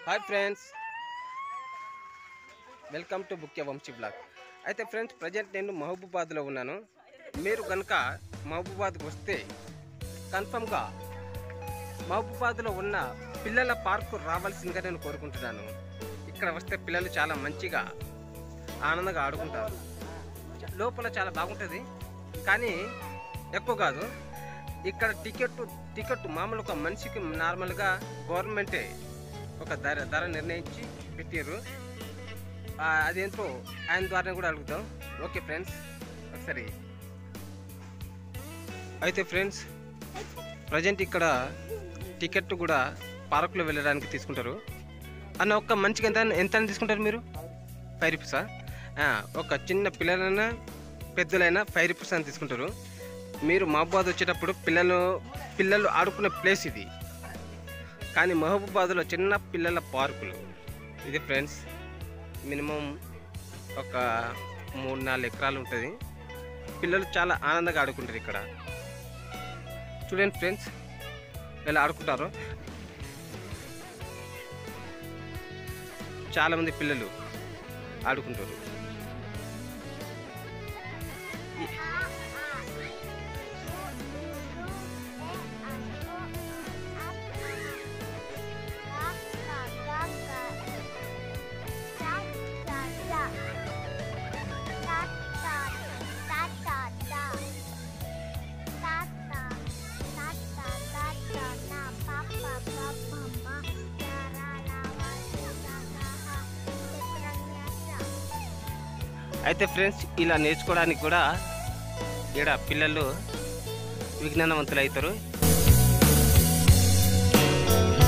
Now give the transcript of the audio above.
hi friends welcome to Bukya Vamshi blog అయితే friends present నేను మహబూబాద్లో ఉన్నాను మీరు కనుక మహబూబాద్కి వస్తే కన్ఫర్మ్గా మహబూబాద్లో ఉన్న పిల్లల పార్కు రావాల్సిందిగా నేను కోరుకుంటున్నాను ఇక్కడ వస్తే పిల్లలు చాలా మంచిగా ఆనందంగా ఆడుకుంటారు లోపల చాలా బాగుంటుంది కానీ ఎక్కువ కాదు ఇక్కడ టికెట్ టికెట్ మామూలు ఒక మనిషికి నార్మల్గా గవర్నమెంటే ఒక ధర ధర నిర్ణయించి పెట్టారు ఆ, అదేంటో ఆయన ద్వారా కూడా అడుగుతాం ఓకే ఫ్రెండ్స్ ఒకసారి అయితే ఫ్రెండ్స్ ప్రజెంట్ ఇక్కడ టికెట్ కూడా పార్కులో వెళ్ళడానికి తీసుకుంటారు అన్న ఒక్క మంచిగా ఎంత ఎంత అని తీసుకుంటారు మీరు ఫైవ్ రూపీసా ఆ, ఒక చిన్న పిల్లలైనా పెద్దలైనా ఫైవ్ రూపీస్ అని తీసుకుంటారు మీరు మహబూబాద్ వచ్చేటప్పుడు పిల్లలు పిల్లలు ఆడుకునే ప్లేస్ ఇది కానీ మహబూబాద్లో చిన్న పిల్లల పార్కులు ఇది ఫ్రెండ్స్ మినిమం ఒక మూడు నాలుగు ఎకరాలు ఉంటుంది పిల్లలు చాలా ఆనందంగా ఆడుకుంటారు ఇక్కడ చూడండి ఫ్రెండ్స్ ఇలా ఆడుకుంటారు చాలామంది పిల్లలు ఆడుకుంటారు అయితే ఫ్రెండ్స్ ఇలా నేర్చుకోవడానికి కూడా ఇక్కడ పిల్లలు విజ్ఞానవంతులు అవుతారు